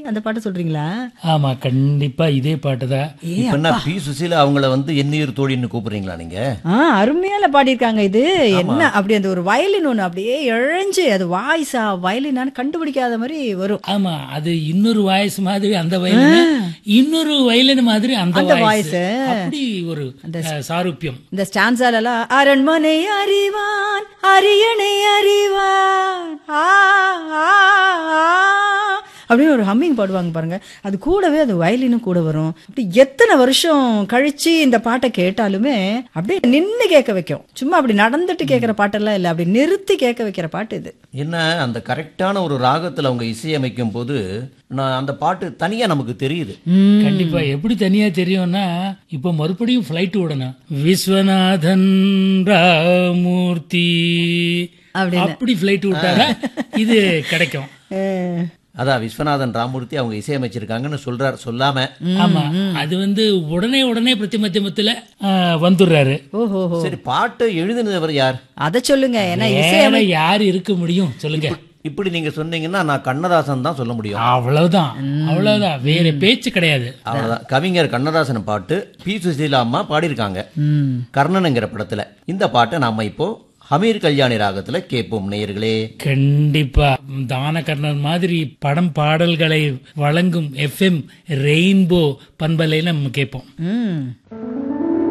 அந்த பாட்டு சொல்றீங்களா ஆமா கண்டிப்பா இதே பாட்டு தான் இப்ப என்ன பி சுசீலா அவங்கள வந்து எண்ணீர் தோழின்னு கூப்பிடுறீங்களா நீங்க ஆ அருமையால பாடியிருக்காங்க இது என்ன அப்படி அந்த ஒரு வயலின் ஒன்று அப்படியே இழைஞ்சு அது வாய்ஸா வயலினான்னு கண்டுபிடிக்காத மாதிரி வரும் ஆமா அது இன்னொரு வாய்ஸ் மாதிரி அந்த வயலின் இன்னொரு வயலின் மாதிரி அந்த அந்த வாய்ஸ் voice. அப்படி ஒரு அஹ், சாரூபியம் இந்த ஸ்டான்ஸாலலாம் அரண்மனை அறிவான் அரியணை அறிவான் ஆ, ஆ, ஆ. அப்படின்னு ஒரு ஹம்மிங் பாடுவாங்க பாருங்க அது கூடவே அது வயலினும் கூட வரும் அப்படி எத்தனை வருஷம் கழிச்சு இந்த பாட்டை கேட்டாலுமே அப்படியே நின்னு கேட்க வைக்கும் சும்மா அப்படி நடந்துட்டு கேட்கிற பாட்டெல்லாம் இல்லை அப்படி நிறுத்தி கேட்க வைக்கிற பாட்டு இது என்ன அந்த கரெக்டான ஒரு ராகத்துல அவங்க இசையமைக்கும் போது நான் அந்த பாட்டு தனியா நமக்கு தெரியுது கண்டிப்பா எப்படி தனியா தெரியும்னா இப்போ மறுபடியும் ஃபிளைட் விடணும் விஸ்வநாதன் ராமூர்த்தி அப்படின்னு. அப்படி ஃபிளைட் விட்டாரா இது கிடைக்கும் அஹ், அதான் விஸ்வநாதன் ராமூர்த்தி அவங்க இசையமைச்சிருக்காங்கன்னு சொல்றார் சொல்லாம ஆமா அது வந்து உடனே உடனே பிரதிமத்தியமத்துல வந்துடுறாரு ஓஹோ சரி பாட்டை எழுதினவர் யார் அதை சொல்லுங்க ஏன்னா இசை வேற யார் இருக்க முடியும் சொல்லுங்க இப்படி நீங்க சொன்னீங்கன்னா நான் கண்ணதாசன் தான் சொல்ல முடியும் அவ்வளவுதான் அவ்வளவுதான் வேற பேச்சு கிடையாது அவ்வளவுதான் கவிஞர் கண்ணதாசன் பாட்டு பி சுசீலா அம்மா பாடியிருக்காங்க ம் கர்ணனுங்கிற படத்துல இந்த பாட்டை நாம இப்போ ஹமீர் கல்யாணி ராகத்துல கேட்போம் நேயர்களே கண்டிப்பா தானகர்ணன் மாதிரி படம் பாடல்களை வழங்கும் எஃப்எம் ரெயின்போ பண்பலையில நம்ம கேட்போம் ம்